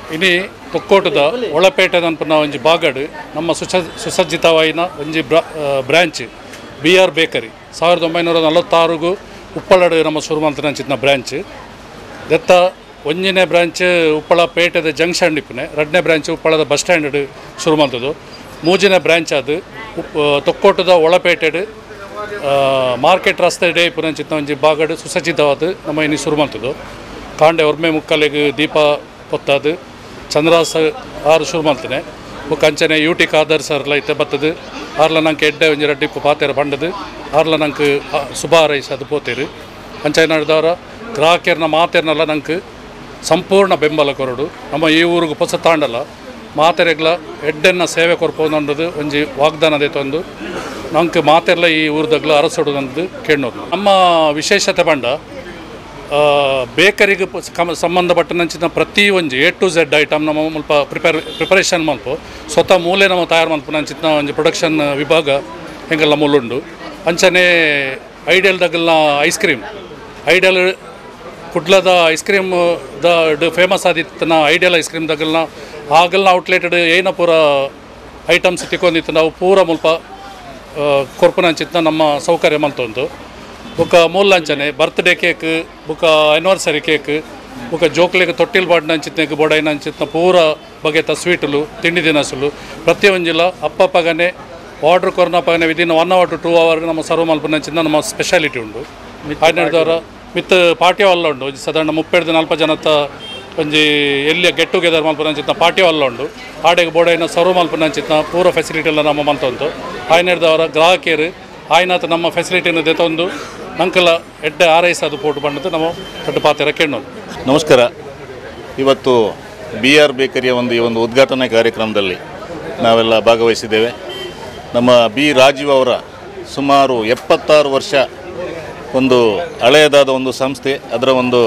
ಇನಿ ತೊಕ್ಕೋಟದ ಒಳಪೇಟೆ ಅನ್ಪನ ಒಂಜಿ ಬಾಗಡ್ ನಮ್ಮ ಸುಸ ಸುಸಜ್ಜಿತವಾಯಿನ ಒಂಜಿ ಬ್ರಾ ಬ್ರ್ಯಾಂಚ್ ಬಿ ಆರ್ ಬೇಕರಿ ಸಾವಿರದ ಒಂಬೈನೂರ ನಲವತ್ತಾರುಗು ಉಪ್ಪಳಡ್ ನಮ್ಮ ಶುರುಮಂತನಂಚಿನ ಬ್ರ್ಯಾಂಚ್ ದೆತ್ತ ಒಂಜನೇ ಬ್ರಾಂಚ್ ಉಪ್ಪಳ ಪೇಟೆದ ಜಂಕ್ಷನ್ ಇಪ್ಪನೆ ಎರಡನೇ ಬ್ರಾಂಚ್ ಉಪ್ಪಳದ ಬಸ್ ಸ್ಟ್ಯಾಂಡ್ ಶುರು ಮಾಡ್ತದ್ದು ಮೂಜನೇ ಬ್ರಾಂಚ್ ಅದು ಉಪ್ ತೊಕ್ಕೋಟದ ಒಳಪೇಟೆಡ್ ಮಾರ್ಕೆಟ್ ರಸ್ತೆ ಡೇ ಪುನಂಚಿತ್ತ ಒಂಜಿ ಬಾಗಡ್ ಸುಸಜ್ಜಿತವಾದ ನಮ್ಮ ಇನಿ ಶುರು ಮಾಡ್ತದ್ದು ಕಾಂಡೆ ಒರ್ಮೆ ಮುಕ್ಕಲೆಗ್ ದೀಪ ಹೊತ್ತದು ಚಂದ್ರಾಸ ಆರು ಶುರು ಮಾಡ್ತೇನೆ ಬುಕ್ ಅಂಚನೆ ಯೂಟಿ ಖಾದರ್ ಸರ್ಲ ಇತ್ತೆ ಬತ್ತದು ಆರ್ಲ ನಂಗೆ ಎಡ್ಡೆ ಒಂಜಿ ರಡ್ಡಿ ಪಾತೆರ ಪಂಡದು ಆರ್ಲ ನಂಗೆ ಶುಭ ಹಾರೈಸದು ಪೋತೇರು ಅಂಚೆ ನಡೆದವರ ಗ್ರಾಹಕರನ್ನ ಮಾತೆರ್ನೆಲ್ಲ ನಂಗೆ ಸಂಪೂರ್ಣ ಬೆಂಬಲ ಕೊರಡು ನಮ್ಮ ಈ ಊರಿಗೆ ಹೊಸ ತಾಂಡಲ್ಲ ಮಾತೆರೆಗ್ಲ ಎಡ್ಡೆನ್ನ ಸೇವೆ ಕೊರ್ಪೋದು ಒಂಜಿ ವಾಗ್ದಾನದ ತಂದು ನಂಗೆ ಮಾತೆರ್ಲ ಈ ಊರ್ದಾಗ್ಲ ಅರಸೊಡುದಂದು ಕೇಳೋದು ನಮ್ಮ ವಿಶೇಷತೆ ಬಂಡ ಆ, ಬೇಕರಿಗೆ ಪ- ಕಮ ಸಂಬಂಧಪಟ್ಟನಂಚಿನ ಪ್ರತಿ ಒಂಜಿ ಎ ಟು ಝೆಡ್ ಐಟಮ್ ನಮ್ಮ ಮುಲ್ಪ ಪ್ರಿಪೇರ್ ಪ್ರಿಪರೇಷನ್ ಮಲ್ಪು ಸ್ವತಃ ಮೂಲೆ ನಮ್ಮ ತಯಾರು ಮಲ್ಪು ನಂಚಿನ ಒಂಜಿ ಪ್ರೊಡಕ್ಷನ್ ವಿಭಾಗ ಹೆಂಗೆಲ್ಲ ಮುಳ್ಳುಂಡು ಅಂಚನೆ ಐಡಿಯಲ್ದಾಗಲ್ನ ಐಸ್ ಕ್ರೀಮ್ ಐಡಿಯಲ್ ಕುಡ್ಲದ ಐಸ್ ಕ್ರೀಮ್ ದ ಫೇಮಸ್ ಆದಿತ್ತನ ಐಡಿಯಲ್ ಐಸ್ ಕ್ರೀಮ್ದಾಗಲ್ನ ಆಗಲ್ನ ಔಟ್ಲೆಟೆಡ್ ಏನ ಪೂರ ಐಟಮ್ಸ್ ತಿಕ್ಕೊಂಡಿತ್ತು ನಾವು ಪೂರ ಮುಲ್ಪ ಕೊರ್ಪುನಂಚಿತ್ನ ನಮ್ಮ ಸೌಕರ್ಯ ಮಲ್ತೊಂದು ಬೊಕ ಮೂಲ್ಲಂಚನೆ ಬರ್ತ್ಡೇ ಕೇಕ್ ಬೊಕ ಆ್ಯನಿವರ್ಸರಿ ಕೇಕ್ ಬೊಕ ಜೋಕ್ಲೆಗ್ ತೊಟ್ಟಿಲ್ ಬಾಡ್ನಂಚಿತ್ನೆಗ್ ಬೊಡೈನಂಚಿತ್ನ ಪೂರ ಬಗೆತ ಸ್ವೀಟುಲು ತಿಂಡಿ ದಿನಸುಲು ಪ್ರತಿಯೊಂಜಿಲ ಅಪ್ಪಪ್ಪಗನೆ ಆರ್ಡ್ರ್ ಕೊರ್ನಪ್ಪಗನೆ within one hour to two hour ನಮ್ಮ ಸರ್ವ್ ಮಲ್ಪನಂಚಿನ ನಮ್ಮ ಸ್ಪೆಷಾಲಿಟಿ ಉಂಡು ಹನ್ನೆರಡು ಮಿತ್ ಪಾರ್ಟಿ ಹಾಲ್ ಉಂಡು ಒಂಜಿ ಸಾಧಾರಣ ಮುಪ್ಪೆಡ್ದು ನಲ್ಪ ಜನತ ಒಂಜಿ ಎಲ್ಲಿ ಗೆಟ್ ಟುಗೆದರ್ ಮಲ್ಪನಂಚಿತ್ನ ಪಾರ್ಟಿ ಹಾಲ್ ಉಂಡು ಆಡೆಗೆ ಬೋಡೈನ ಸರ್ವ್ ಮಲ್ಪನಂಚಿತ್ನ ಪೂರ ಫೆಸಿಲಿಟಿ ಎಲ್ಲ ನಮ್ಮ ಮಲ್ತೊಂದು ಆಯ್ನೆಡ್ದವರ ಗ್ರಾಹಕಿಯರು ಆಯ್ನಾತ ನಮ್ಮ ಫೆಸಿಲಿಟಿನ ದೆತೊಂದು ನಂಕಲ ಎಡ್ಡೆ ಆರೈಸದು ಪೋಟು ಬಂಡದು ನಮ್ಮ ದೊಡ್ಡ ಪಾತ್ರ ಕೇಳೋದು ನಮಸ್ಕಾರ ಇವತ್ತು ಬಿ ಆರ್ ಬೇಕರಿಯ ಒಂದು ಈ ಒಂದು ಉದ್ಘಾಟನಾ ಕಾರ್ಯಕ್ರಮದಲ್ಲಿ ನಾವೆಲ್ಲ ಭಾಗವಹಿಸಿದ್ದೇವೆ ನಮ್ಮ ಬಿ ರಾಜೀವ್ ಅವರ ಸುಮಾರು ಎಪ್ಪತ್ತಾರು ವರ್ಷ ಒಂದು ಹಳೆಯದಾದ ಒಂದು ಸಂಸ್ಥೆ ಅದರ ಒಂದು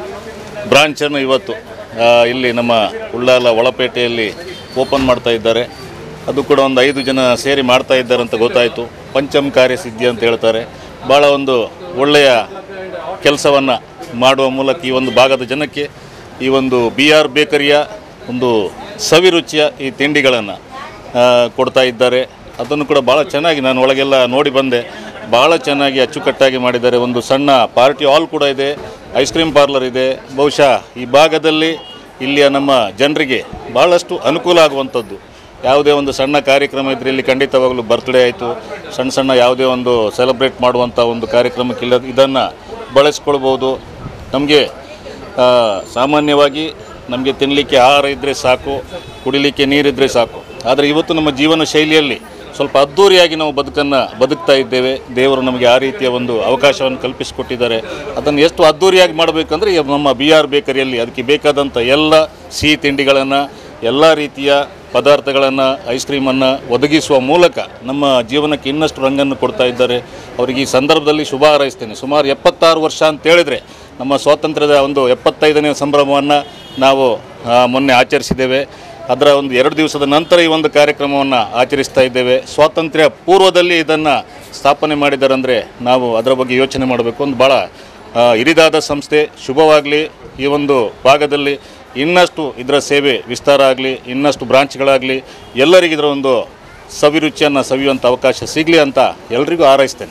ಬ್ರಾಂಚನ್ನು ಇವತ್ತು ಆ, ಇಲ್ಲಿ ನಮ್ಮ ಉಳ್ಳಾಲ ಒಳಪೇಟೆಯಲ್ಲಿ ಓಪನ್ ಮಾಡ್ತಾ ಇದ್ದಾರೆ ಅದು ಕೂಡ ಒಂದು ಐದು ಜನ ಸೇರಿ ಮಾಡ್ತಾ ಇದ್ದಾರೆ ಅಂತ ಗೊತ್ತಾಯಿತು ಪಂಚಮ್ ಕಾರ್ಯಸಿದ್ಧಿ ಅಂತ ಹೇಳ್ತಾರೆ ಭಾಳ ಒಂದು ಒಳ್ಳೆಯ ಕೆಲಸವನ್ನು ಮಾಡುವ ಮೂಲಕ ಈ ಒಂದು ಭಾಗದ ಜನಕ್ಕೆ ಈ ಒಂದು ಬಿ ಆರ್ ಬೇಕರಿಯ ಒಂದು ಸವಿರುಚಿಯ ಈ ತಿಂಡಿಗಳನ್ನು ಕೊಡ್ತಾ ಇದ್ದಾರೆ ಅದನ್ನು ಕೂಡ ಭಾಳ ಚೆನ್ನಾಗಿ ನಾನು ಒಳಗೆಲ್ಲ ನೋಡಿ ಬಂದೆ ಭಾಳ ಚೆನ್ನಾಗಿ ಅಚ್ಚುಕಟ್ಟಾಗಿ ಮಾಡಿದ್ದಾರೆ ಒಂದು ಸಣ್ಣ ಪಾರ್ಟಿ ಹಾಲ್ ಕೂಡ ಇದೆ ಐಸ್ ಕ್ರೀಮ್ ಪಾರ್ಲರ್ ಇದೆ ಬಹುಶಃ ಈ ಭಾಗದಲ್ಲಿ ಇಲ್ಲಿಯ ನಮ್ಮ ಜನರಿಗೆ ಭಾಳಷ್ಟು ಅನುಕೂಲ ಆಗುವಂಥದ್ದು ಯಾವುದೇ ಒಂದು ಸಣ್ಣ ಕಾರ್ಯಕ್ರಮ ಇದ್ದರೆ ಇಲ್ಲಿ ಖಂಡಿತವಾಗಲೂ ಬರ್ತ್ಡೇ ಆಯಿತು ಸಣ್ಣ ಸಣ್ಣ ಯಾವುದೇ ಒಂದು ಸೆಲೆಬ್ರೇಟ್ ಮಾಡುವಂಥ ಒಂದು ಕಾರ್ಯಕ್ರಮಕ್ಕಿಲ್ಲ ಇದನ್ನು ಬಳಸ್ಕೊಳ್ಬೋದು ನಮಗೆ ಸಾಮಾನ್ಯವಾಗಿ ನಮಗೆ ತಿನ್ನಲಿಕ್ಕೆ ಆಹಾರ ಇದ್ದರೆ ಸಾಕು ಕುಡಿಲಿಕ್ಕೆ ನೀರಿದ್ದರೆ ಸಾಕು ಆದರೆ ಇವತ್ತು ನಮ್ಮ ಜೀವನ ಶೈಲಿಯಲ್ಲಿ ಸ್ವಲ್ಪ ಅದ್ಧೂರಿಯಾಗಿ ನಾವು ಬದುಕನ್ನು ಬದುಕ್ತಾ ಇದ್ದೇವೆ ದೇವರು ನಮಗೆ ಆ ರೀತಿಯ ಒಂದು ಅವಕಾಶವನ್ನು ಕಲ್ಪಿಸಿಕೊಟ್ಟಿದ್ದಾರೆ ಅದನ್ನು ಎಷ್ಟು ಅದ್ಧೂರಿಯಾಗಿ ಮಾಡಬೇಕಂದ್ರೆ ಈ ನಮ್ಮ ಬಿ ಆರ್ ಬೇಕರಿಯಲ್ಲಿ ಅದಕ್ಕೆ ಬೇಕಾದಂಥ ಎಲ್ಲ ಸಿಹಿ ತಿಂಡಿಗಳನ್ನು ಎಲ್ಲ ರೀತಿಯ ಪದಾರ್ಥಗಳನ್ನು ಐಸ್ ಕ್ರೀಮನ್ನು ಒದಗಿಸುವ ಮೂಲಕ ನಮ್ಮ ಜೀವನಕ್ಕೆ ಇನ್ನಷ್ಟು ರಂಗನ್ನು ಕೊಡ್ತಾ ಇದ್ದಾರೆ ಅವರಿಗೆ ಈ ಸಂದರ್ಭದಲ್ಲಿ ಶುಭ ಹಾರೈಸ್ತೇನೆ ಸುಮಾರು ಎಪ್ಪತ್ತಾರು ವರ್ಷ ಅಂತ ಹೇಳಿದರೆ ನಮ್ಮ ಸ್ವಾತಂತ್ರ್ಯದ ಒಂದು ಎಪ್ಪತ್ತೈದನೇ ಸಂಭ್ರಮವನ್ನು ನಾವು ಆ, ಮೊನ್ನೆ ಆಚರಿಸಿದ್ದೇವೆ ಅದರ ಒಂದು ಎರಡು ದಿವಸದ ನಂತರ ಈ ಒಂದು ಕಾರ್ಯಕ್ರಮವನ್ನು ಆಚರಿಸ್ತಾ ಇದ್ದೇವೆ ಸ್ವಾತಂತ್ರ್ಯ ಪೂರ್ವದಲ್ಲಿ ಇದನ್ನು ಸ್ಥಾಪನೆ ಮಾಡಿದ್ದಾರಂದರೆ ನಾವು ಅದರ ಬಗ್ಗೆ ಯೋಚನೆ ಮಾಡಬೇಕು ಒಂದು ಭಾಳ ಆ, ಹಿರಿದಾದ ಸಂಸ್ಥೆ ಶುಭವಾಗಲಿ ಈ ಒಂದು ಭಾಗದಲ್ಲಿ ಇನ್ನಷ್ಟು ಇದರ ಸೇವೆ ವಿಸ್ತಾರ ಆಗಲಿ ಇನ್ನಷ್ಟು ಬ್ರಾಂಚ್ಗಳಾಗಲಿ ಎಲ್ಲರಿಗೂ ಇದರ ಒಂದು ಸವಿರುಚಿಯನ್ನು ಸವಿಯುವಂಥ ಅವಕಾಶ ಸಿಗಲಿ ಅಂತ ಎಲ್ರಿಗೂ ಹಾರೈಸ್ತೇನೆ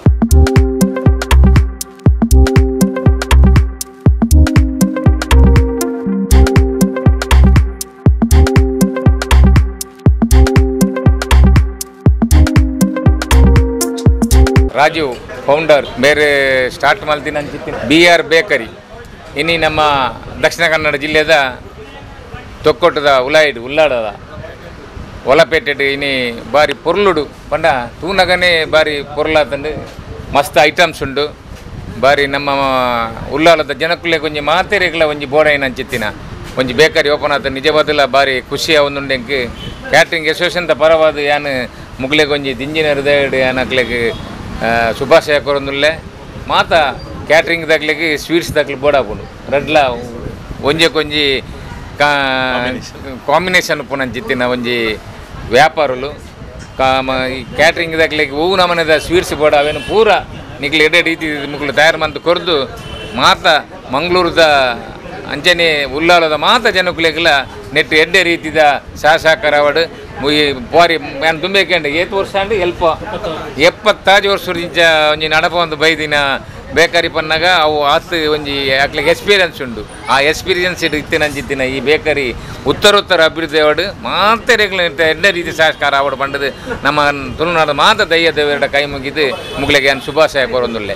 ರಾಜು ಫೌಂಡರ್ ಬೇರೆ ಸ್ಟಾರ್ಟ್ ಮಾಡ್ತೀನಿ ಅಂತಿದ್ದೀನಿ ಬಿ ಆರ್ ಬೇಕರಿ ಇನ್ನು ನಮ್ಮ ದಕ್ಷಿಣ ಕನ್ನಡ ಜಿಲ್ಲೆದ ತೊಕ್ಕೊಟ್ಟದ ಉಲಾಯಿಡು ಉಲ್ಲಾಡದ ಒಲಪೇಟೆಡ್ ಇನಿ ಬಾರಿ ಪೊರ್ಲುಡು ಪಂಡ ತೂನಗನೆ ಬಾರಿ ಪೊರ್ಲಾತಂಡು ಮಸ್ತ್ ಐಟಮ್ಸ್ ಉಂಡು ಬಾರಿ ನಮ್ಮ ಉಲ್ಲಾಳದ ಜನಕ್ಕುಲೆ ಕೊಂಚ ಮಾತೆರೆಗ್ಲ ಒಂಜಿ ಬೋಡೈನ ಅಂಚಿತ್ತಿನ ಒಂಜಿ ಬೇಕರಿ ಓಪನ್ ಆತ ನಿಜವಾದಲ್ಲ ಬಾರಿ ಖುಷಿ ಅವನುಂಡೆಂಕ್ ಕ್ಯಾಟ್ರಿಂಗ್ ಅಸೋಸಿಯೇಷನ್ ಪರವಾದ ಯಾನ್ ಮುಗ್ಲೆ ಕೊಂಜಿ ದಿಂಜಿನ ಹೃದಯ ಯಾನಕ್ಲೆಗ್ ಶುಭಾಶಯ ಕೊರೊಂದುಲ್ಲೆ ಮಾತ ಕ್ಯಾಟ್ರಿಂಗ್ ದಾಗ್ಲಿಗೆ ಸ್ವೀಟ್ಸ್ ದಾಗ್ಲಿ ಬೋಡಾಪುಂಡು ರಡ್ಲ ಒಂಜೆ ಕೊಂಜಿ ಕಾ ಕಾಂಬಿನೇಷನ್ ಪುನಂಚಿತ್ತಿನ ಒಂಜಿ ವ್ಯಾಪಾರಲು ಕಾಮ ಈ ಕ್ಯಾಟ್ರಿಂಗ್ ದಾಗ್ಲಿಗೆ ಹೂವು ನಮನೆದ ಸ್ವೀಟ್ಸ್ ಬೋಡ ಅವೇನು ಪೂರ ನಿಕ್ಲು ಎಡೆ ರೀತಿ ಮುಗ್ಲು ತಯಾರು ಮಂತ್ ಕೊರ್ದು ಮಾತ ಮಂಗಳೂರದ ಅಂಚನೆ ಉಲ್ಲಾಲದ ಮಾತ ಜನಕ್ಕುಲೆಗ್ಲ ನೆಟ್ಟು ಎಡ್ಡೆ ರೀತಿದ ಸಹಸಹಕಾರ ಅವಡು ಈ ಬಾರಿ ನಾನು ತುಂಬಬೇಕಂಡು ಏತ್ ವರ್ಷ ಅಂಡು ಎಲ್ಪ ಎಪ್ಪತ್ತಾರು ವರ್ಷ ಇಂಚ ಒಂಜಿ ನಡಪ ಒಂದು ಬೈದಿನ ಬೇಕರಿ ಪನ್ನಾಗ ಅವು ಆತ್ ಒಂಜಿ ಅಕ್ಲಿಗೆ ಎಕ್ಸ್ಪೀರಿಯನ್ಸ್ ಉಂಡು ಆ ಎಕ್ಸ್ಪೀರಿಯನ್ಸ್ ಇತ್ತಿನ ಅಂಚಿತ್ತಿನ ಈ ಬೇಕರಿ ಉತ್ತರೋತ್ತರ ಅಭಿವೃದ್ಧಿ ಅವಡು ಮಾತ ರೆಗ್ಲ ಎಡ್ಡೆ ರೀತಿ ಸಹಕಾರ ಅವಡು ಪಂಡದು ನಮ್ಮ ತುಳುನಾಡು ಮಾತ ದಯ್ಯ ದೇವರ ಕೈ ಮುಗಿದು ಮುಗ್ಲಿಗೆ ನಾನು ಶುಭಾಶಯ ಕೋರೊಂದುಲ್ಲೆ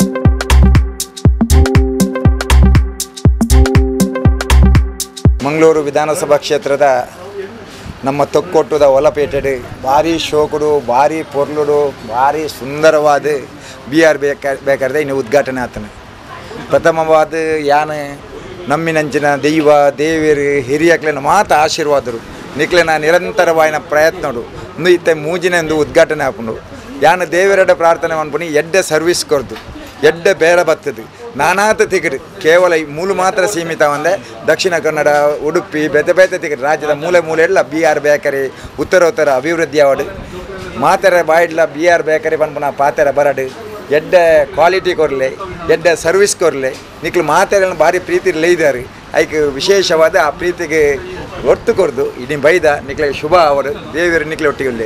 ಮಂಗಳೂರು ವಿಧಾನಸಭಾ ಕ್ಷೇತ್ರದ ನಮ್ಮ ತೊಕ್ಕೊಟ್ಟುದ ಒಲಪೇಟೆಡ್ ಭಾರಿ ಶೋಕುಡು ಭಾರಿ ಪೊರ್ಲುಡು ಭಾರಿ ಸುಂದರವಾದ ಬಿ ಆರ್ ಬೇಕ ಬೇಕಾದ ಇನ್ನು ಉದ್ಘಾಟನೆ ಆತನ ಪ್ರಥಮವಾದ ಯಾನ ನಮ್ಮಿನಂಚಿನ ದೈವ ದೇವಿಯರು ಹಿರಿಯಕ್ಲೆನ ಮಾತ ಆಶೀರ್ವಾದರು ನಿಕ್ಲೆನ ನಿರಂತರವಾಯಿನ ಪ್ರಯತ್ನಡು ಒಂದು ಇತ್ತ ಮೂಜಿನ ಒಂದು ಉದ್ಘಾಟನೆ ಹಾಕೊಂಡು ಯಾನ ದೇವರೆಡ ಪ್ರಾರ್ಥನೆ ಮಾಡ್ಕೊಂಡು ಎಡ್ಡೆ ಸರ್ವಿಸ್ ಕೊರ್ದು ಎಡ್ಡೆ ಬೇರೆ ಬರ್ತದೆ ನಾನಾತ ತಿಗಡು ಕೇವಲ ಈ ಮೂಲು ಮಾತ್ರ ಸೀಮಿತ ಒಂದೇ ದಕ್ಷಿಣ ಕನ್ನಡ ಉಡುಪಿ ಬೇತೆ ಬೇತೆ ತಿಗಡು ರಾಜ್ಯದ ಮೂಲೆ ಮೂಲೆ ಎಲ್ಲ ಬಿ ಆರ್ ಬೇಕರಿ ಉತ್ತರೋತ್ತರ ಅಭಿವೃದ್ಧಿ ಅವಾರ್ಡ್ ಮಾತೆರ ಬಾಯಿಡ್ಲ ಬಿ ಆರ್ ಬೇಕರಿ ಪನ್ಪನ ಪಾತೆರ ಬರಡು ಎಡ್ಡೆ ಕ್ವಾಲಿಟಿ ಕೊರಲೆ ಎಡ್ಡೆ ಸರ್ವಿಸ್ ಕೊರಲೆ ನಿಕ್ಲು ಮಾತೆರೆಲ್ಲ ಭಾರಿ ಪ್ರೀತಿ ಲೈದಾರು ಐಕ್ ವಿಶೇಷವಾದ ಆ ಪ್ರೀತಿಗೆ ಒತ್ತು ಕೊರ್ದು ಇಡೀ ಬೈದ ನಿಕ್ಲಿಗೆ ಶುಭ ಅವರು ದೇವರು ನಿಕ್ಲೆ ಒಟ್ಟಿಗೆ ಉಳ್ಳೇ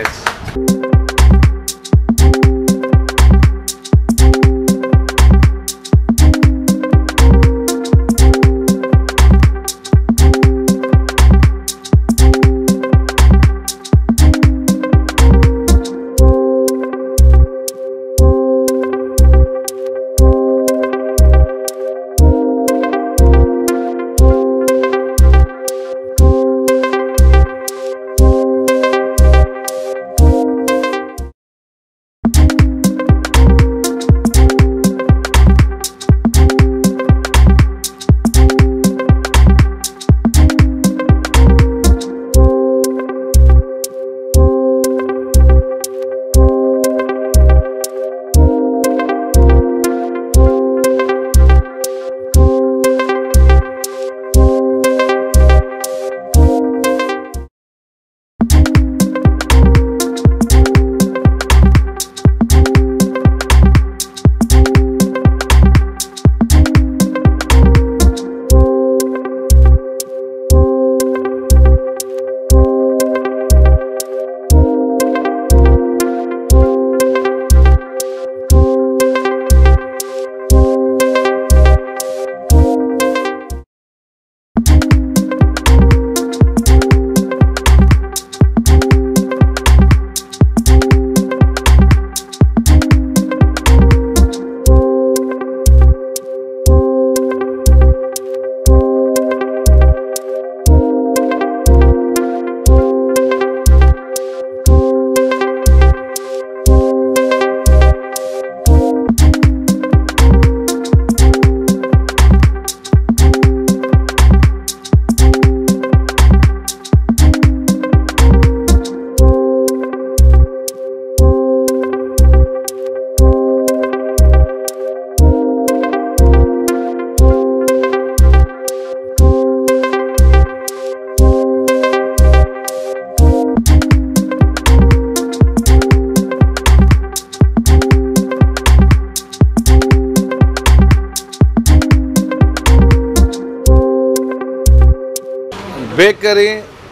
ಬೇಕರಿ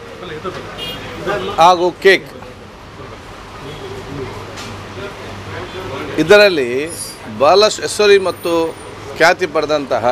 ಹಾಗೂ ಕೇಕ್ ಇದರಲ್ಲಿ ಬಹಳಷ್ಟು ಹೆಸರಿ ಮತ್ತು ಖ್ಯಾತಿ ಪಡೆದಂತಹ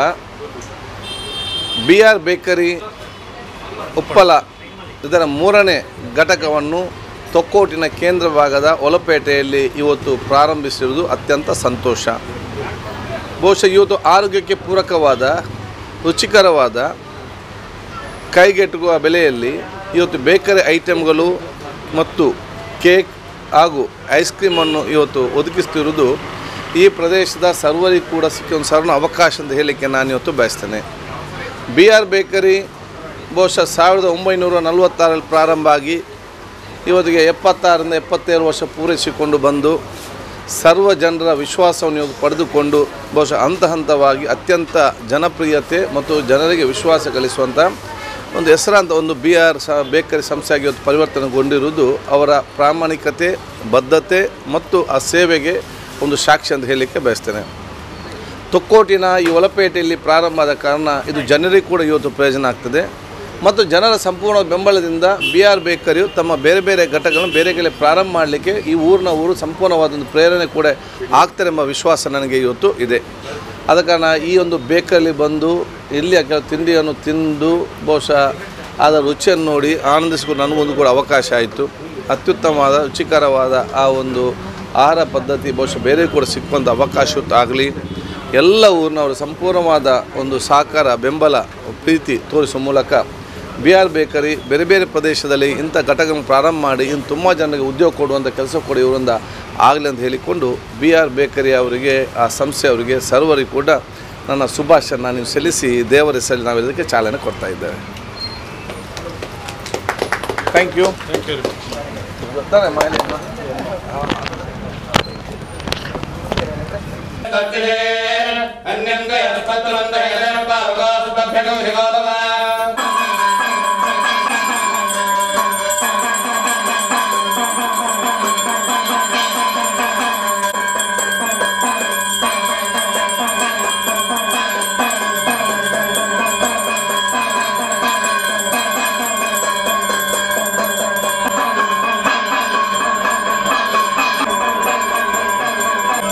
ಬಿ ಆರ್ ಬೇಕರಿ ಉಪ್ಪಲ ಇದರ ಮೂರನೇ ಘಟಕವನ್ನು ತೊಕ್ಕೋಟಿನ ಕೇಂದ್ರ ಭಾಗದ ಒಲಪೇಟೆಯಲ್ಲಿ ಇವತ್ತು ಪ್ರಾರಂಭಿಸಿರುವುದು ಅತ್ಯಂತ ಸಂತೋಷ ಬಹುಶಃ ಇವತ್ತು ಆರೋಗ್ಯಕ್ಕೆ ಪೂರಕವಾದ ರುಚಿಕರವಾದ ಕೈಗೆಟುಕುವ ಬೆಲೆಯಲ್ಲಿ ಇವತ್ತು ಬೇಕರಿ ಐಟಮ್ಗಳು ಮತ್ತು ಕೇಕ್ ಹಾಗೂ ಐಸ್ ಕ್ರೀಮನ್ನು ಇವತ್ತು ಒದಗಿಸ್ತಿರುವುದು ಈ ಪ್ರದೇಶದ ಸರ್ವರಿಗೂ ಕೂಡ ಸಿಕ್ಕ ಒಂದು ಸರಳ ಅವಕಾಶ ಅಂತ ಹೇಳಲಿಕ್ಕೆ ನಾನು ಇವತ್ತು ಬಯಸ್ತೇನೆ ಬಿ ಆರ್ ಬೇಕರಿ ಬಹುಶಃ ಸಾವಿರದ ಒಂಬೈನೂರ ನಲವತ್ತಾರಲ್ಲಿ ಪ್ರಾರಂಭ ಆಗಿ ಇವತ್ತಿಗೆ ಎಪ್ಪತ್ತಾರರಿಂದ ಎಪ್ಪತ್ತೇಳು ವರ್ಷ ಪೂರೈಸಿಕೊಂಡು ಬಂದು ಸರ್ವ ಜನರ ವಿಶ್ವಾಸವನ್ನು ಇವತ್ತು ಪಡೆದುಕೊಂಡು ಬಹುಶಃ ಹಂತ ಹಂತವಾಗಿ ಅತ್ಯಂತ ಜನಪ್ರಿಯತೆ ಮತ್ತು ಜನರಿಗೆ ವಿಶ್ವಾಸ ಗಳಿಸುವಂಥ ಒಂದು ಹೆಸರಾಂತ ಒಂದು ಬಿ ಆರ್ ಸ ಬೇಕರಿ ಸಂಸ್ಥೆಯಾಗಿ ಇವತ್ತು ಪರಿವರ್ತನೆಗೊಂಡಿರುವುದು ಅವರ ಪ್ರಾಮಾಣಿಕತೆ ಬದ್ಧತೆ ಮತ್ತು ಆ ಸೇವೆಗೆ ಒಂದು ಸಾಕ್ಷಿ ಅಂತ ಹೇಳಲಿಕ್ಕೆ ಬಯಸ್ತೇನೆ ತೊಕ್ಕೋಟಿನ ಈ ಒಲಪೇಟೆಯಲ್ಲಿ ಪ್ರಾರಂಭ ಆದ ಕಾರಣ ಇದು ಜನರಿಗೆ ಕೂಡ ಇವತ್ತು ಪ್ರಯೋಜನ ಆಗ್ತದೆ ಮತ್ತು ಜನರ ಸಂಪೂರ್ಣ ಬೆಂಬಲದಿಂದ ಬಿ ಆರ್ ಬೇಕರಿಯು ತಮ್ಮ ಬೇರೆ ಬೇರೆ ಘಟಕಗಳನ್ನು ಬೇರೆ ಕಡೆ ಪ್ರಾರಂಭ ಮಾಡಲಿಕ್ಕೆ ಈ ಊರಿನ ಊರು ಸಂಪೂರ್ಣವಾದೊಂದು ಪ್ರೇರಣೆ ಕೂಡ ಆಗ್ತಾರೆ ಎಂಬ ವಿಶ್ವಾಸ ನನಗೆ ಇವತ್ತು ಇದೆ ಆದ ಕಾರಣ ಈ ಒಂದು ಬೇಕಲ್ಲಿ ಬಂದು ಇಲ್ಲಿಯ ಕೆಲವು ತಿಂಡಿಯನ್ನು ತಿಂದು ಬಹುಶಃ ಅದರ ರುಚಿಯನ್ನು ನೋಡಿ ಆನಂದಿಸಿಕೊಂಡು ನನಗೊಂದು ಕೂಡ ಅವಕಾಶ ಆಯಿತು ಅತ್ಯುತ್ತಮವಾದ ರುಚಿಕರವಾದ ಆ ಒಂದು ಆಹಾರ ಪದ್ಧತಿ ಬಹುಶಃ ಬೇರೆ ಕೂಡ ಸಿಕ್ಕುವಂಥ ಅವಕಾಶ ಆಗಲಿ ಎಲ್ಲ ಊರಿನವರು ಸಂಪೂರ್ಣವಾದ ಒಂದು ಸಹಕಾರ ಬೆಂಬಲ ಪ್ರೀತಿ ತೋರಿಸುವ ಮೂಲಕ ಬಿ ಆರ್ ಬೇಕರಿ ಬೇರೆ ಬೇರೆ ಪ್ರದೇಶದಲ್ಲಿ ಇಂಥ ಘಟಕಗಳನ್ನು ಪ್ರಾರಂಭ ಮಾಡಿ ಇನ್ನು ತುಂಬ ಜನರಿಗೆ ಉದ್ಯೋಗ ಕೊಡುವಂಥ ಕೆಲಸ ಕೊಡಿ ಇವರಿಂದ ಆಗಲಿ ಅಂತ ಹೇಳಿಕೊಂಡು ಬಿ ಆರ್ ಬೇಕರಿ ಅವರಿಗೆ ಆ ಸಂಸ್ಥೆ ಅವರಿಗೆ ಸರ್ವರಿಗೆ ಕೂಡ ನನ್ನ ಶುಭಾಶಯ ನಾನು ಸಲ್ಲಿಸಿ ದೇವರ ಹೆಸರಲ್ಲಿ ನಾವು ಇದಕ್ಕೆ ಚಾಲನೆ ಕೊಡ್ತಾ ಇದ್ದೇವೆ ಥ್ಯಾಂಕ್ ಯು ಥ್ಯಾಂಕ್ ಯು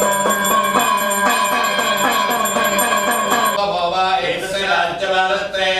ರಾಜ್ಯವಾದತ್ತೆ